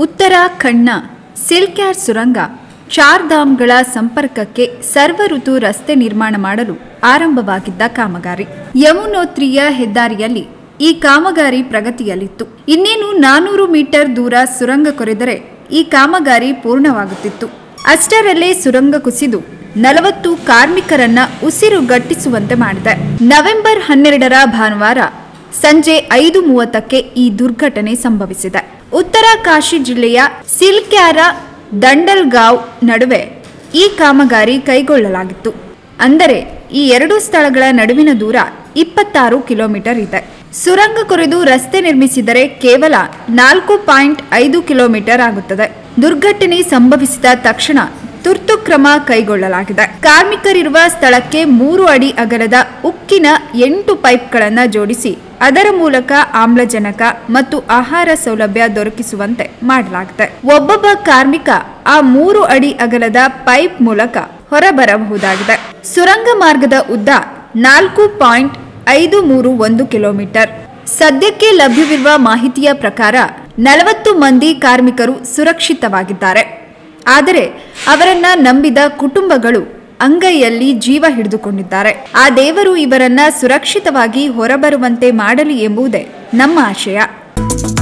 ಉತ್ತರಾಖಂಡ್ನ ಸಿಲ್ಕ್ಯಾರ್ ಸುರಂಗ ಚಾರ್ಧಾಮ್ಗಳ ಸಂಪರ್ಕಕ್ಕೆ ಸರ್ವ ಋತು ರಸ್ತೆ ನಿರ್ಮಾಣ ಮಾಡಲು ಆರಂಭವಾಗಿದ್ದ ಕಾಮಗಾರಿ ಯಮುನೋತ್ರಿಯ ಹೆದ್ದಾರಿಯಲ್ಲಿ ಈ ಕಾಮಗಾರಿ ಪ್ರಗತಿಯಲ್ಲಿತ್ತು ಇನ್ನೇನು ನಾನೂರು ಮೀಟರ್ ದೂರ ಸುರಂಗ ಕೊರೆದರೆ ಈ ಕಾಮಗಾರಿ ಪೂರ್ಣವಾಗುತ್ತಿತ್ತು ಅಷ್ಟರಲ್ಲೇ ಸುರಂಗ ಕುಸಿದು ನಲವತ್ತು ಕಾರ್ಮಿಕರನ್ನ ಉಸಿರುಗಟ್ಟಿಸುವಂತೆ ಮಾಡಿದೆ ನವೆಂಬರ್ ಹನ್ನೆರಡರ ಭಾನುವಾರ ಸಂಜೆ ಐದು ಮೂವತ್ತಕ್ಕೆ ಈ ದುರ್ಘಟನೆ ಸಂಭವಿಸಿದೆ ಉತ್ತರ ಕಾಶಿ ಜಿಲ್ಲೆಯ ಸಿಲ್ಕ್ಯಾರ ದಂಡಲ್ಗಾಂವ್ ನಡುವೆ ಈ ಕಾಮಗಾರಿ ಕೈಗೊಳ್ಳಲಾಗಿತ್ತು ಅಂದರೆ ಈ ಎರಡು ಸ್ಥಳಗಳ ನಡುವಿನ ದೂರ ಇಪ್ಪತ್ತಾರು ಕಿಲೋಮೀಟರ್ ಇದೆ ಸುರಂಗ ಕೊರೆದು ರಸ್ತೆ ನಿರ್ಮಿಸಿದರೆ ಕೇವಲ ನಾಲ್ಕು ಪಾಯಿಂಟ್ ಐದು ಕಿಲೋಮೀಟರ್ ಆಗುತ್ತದೆ ದುರ್ಘಟನೆ ಸಂಭವಿಸಿದ ತಕ್ಷಣ ತುರ್ತು ಕ್ರಮ ಕೈಗೊಳ್ಳಲಾಗಿದೆ ಕಾರ್ಮಿಕರಿರುವ ಸ್ಥಳಕ್ಕೆ ಮೂರು ಅಡಿ ಅಗಲದ ಉಕ್ಕಿನ ಎಂಟು ಪೈಪ್ಗಳನ್ನು ಜೋಡಿಸಿ ಅದರ ಮೂಲಕ ಆಮ್ಲಜನಕ ಮತ್ತು ಆಹಾರ ಸೌಲಭ್ಯ ದೊರಕಿಸುವಂತೆ ಮಾಡಲಾಗಿದೆ ಒಬ್ಬೊಬ್ಬ ಕಾರ್ಮಿಕ ಆ ಮೂರು ಅಡಿ ಅಗಲದ ಪೈಪ್ ಮೂಲಕ ಹೊರಬರಬಹುದಾಗಿದೆ ಸುರಂಗ ಮಾರ್ಗದ ಉದ್ದ ನಾಲ್ಕು ಪಾಯಿಂಟ್ ಐದು ಮೂರು ಒಂದು ಕಿಲೋಮೀಟರ್ ಸದ್ಯಕ್ಕೆ ಲಭ್ಯವಿರುವ ಮಾಹಿತಿಯ ಪ್ರಕಾರ ನಲವತ್ತು ಮಂದಿ ಕಾರ್ಮಿಕರು ಸುರಕ್ಷಿತವಾಗಿದ್ದಾರೆ ಆದರೆ ಅವರನ್ನ ನಂಬಿದ ಕುಟುಂಬಗಳು ಅಂಗೈಯಲ್ಲಿ ಜೀವ ಹಿಡಿದುಕೊಂಡಿದ್ದಾರೆ ಆ ದೇವರು ಇವರನ್ನ ಸುರಕ್ಷಿತವಾಗಿ ಹೊರಬರುವಂತೆ ಮಾಡಲಿ ಎಂಬುದೇ ನಮ್ಮ ಆಶಯ